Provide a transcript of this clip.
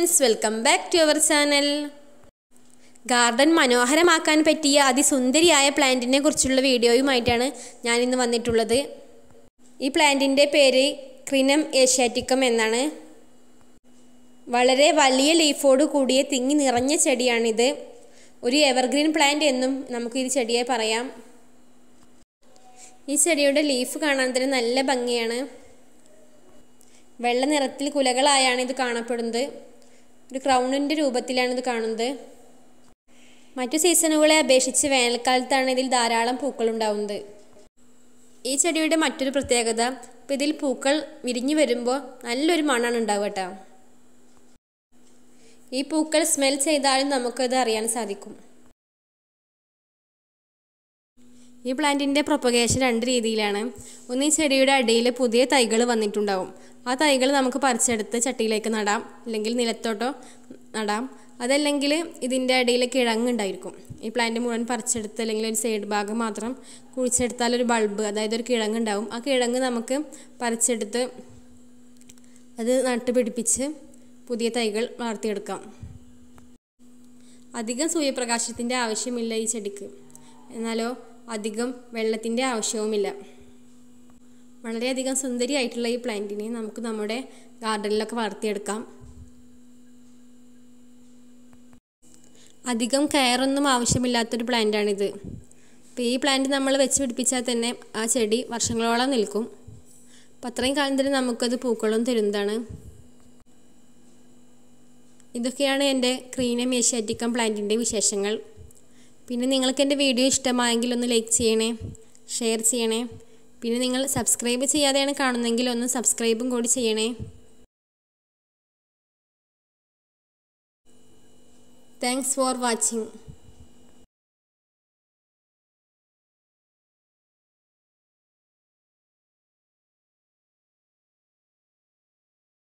friends welcome back to our channel garden മനോഹരമാക്കാൻ പറ്റിയ അതിസുന്ദരിയായ പ്ലാന്റിനെ കുറിച്ചുള്ള വീഡിയോയുമായിട്ടാണ് ഞാൻ ഇന്ന് വന്നിട്ടുള്ളത് ഈ പ്ലാന്റിൻ്റെ പേര് ക്രിനം ഏഷ്യാറ്റിക്കം എന്നാണ് വളരെ വലിയ ലീഫോട് കൂടിയ തിങ്ങി നിറഞ്ഞ ചെടിയാണിത് ഒരു എവർഗ്രീൻ പ്ലാന്റ് എന്നും നമുക്ക് ഈ ചെടിയെ പറയാം ഈ ചെടിയുടെ ലീഫ് കാണാൻ തന്നെ നല്ല ഭംഗിയാണ് വെള്ള നിറത്തിൽ കുലകളായാണ് ഇത് കാണപ്പെടുന്നത് ഒരു ക്രൗണിൻ്റെ രൂപത്തിലാണ് ഇത് കാണുന്നത് മറ്റു സീസണുകളെ അപേക്ഷിച്ച് വേനൽക്കാലത്താണ് ഇതിൽ ധാരാളം പൂക്കൾ ഉണ്ടാവുന്നത് ഈ ചെടിയുടെ മറ്റൊരു പ്രത്യേകത ഇപ്പം ഇതിൽ പൂക്കൾ വിരിഞ്ഞു വരുമ്പോൾ നല്ലൊരു മണാണ് ഉണ്ടാവുക കേട്ടോ ഈ പൂക്കൾ സ്മെൽ ചെയ്താലും നമുക്കത് അറിയാൻ സാധിക്കും ഈ പ്ലാന്റിൻ്റെ പ്രൊപ്പഗേഷൻ രണ്ട് രീതിയിലാണ് ഒന്ന് ഈ ചെടിയുടെ അടിയിൽ പുതിയ തൈകൾ വന്നിട്ടുണ്ടാവും ആ തൈകൾ നമുക്ക് പറിച്ചെടുത്ത് ചട്ടിയിലേക്ക് നടാം അല്ലെങ്കിൽ നിലത്തോട്ടോ നടാം അതല്ലെങ്കിൽ ഇതിൻ്റെ അടിയിൽ കിഴങ്ങുണ്ടായിരിക്കും ഈ പ്ലാന്റ് മുഴുവൻ പറിച്ചെടുത്ത് അല്ലെങ്കിൽ ഒരു സൈഡ് ഭാഗം മാത്രം കുഴിച്ചെടുത്താൽ ഒരു ബൾബ് അതായത് ഒരു കിഴങ്ങുണ്ടാവും ആ കിഴങ്ങ് നമുക്ക് പറിച്ചെടുത്ത് അത് നട്ടുപിടിപ്പിച്ച് പുതിയ തൈകൾ വളർത്തിയെടുക്കാം അധികം സൂര്യപ്രകാശത്തിൻ്റെ ആവശ്യമില്ല ഈ ചെടിക്ക് എന്നാലോ അധികം വെള്ളത്തിൻ്റെ ആവശ്യവുമില്ല വളരെയധികം സുന്ദരിയായിട്ടുള്ള ഈ പ്ലാന്റിനെ നമുക്ക് നമ്മുടെ ഗാർഡനിലൊക്കെ വളർത്തിയെടുക്കാം അധികം കെയറൊന്നും ആവശ്യമില്ലാത്തൊരു പ്ലാന്റാണിത് അപ്പോൾ ഈ പ്ലാന്റ് നമ്മൾ വെച്ച് പിടിപ്പിച്ചാൽ തന്നെ ആ ചെടി വർഷങ്ങളോളം നിൽക്കും അപ്പം അത്രയും കാലം തന്നെ നമുക്കത് പൂക്കളും തരുന്നതാണ് ഇതൊക്കെയാണ് എൻ്റെ ക്രീനം ഏഷ്യാറ്റിക്കം പ്ലാന്റിൻ്റെ വിശേഷങ്ങൾ പിന്നെ നിങ്ങൾക്ക് എൻ്റെ വീഡിയോ ഇഷ്ടമായെങ്കിൽ ഒന്ന് ലൈക്ക് ചെയ്യണേ ഷെയർ ചെയ്യണേ പിന്നെ നിങ്ങൾ സബ്സ്ക്രൈബ് ചെയ്യാതെയാണ് കാണുന്നതെങ്കിൽ ഒന്ന് സബ്സ്ക്രൈബും കൂടി ചെയ്യണേ താങ്ക്സ് ഫോർ വാച്ചിങ്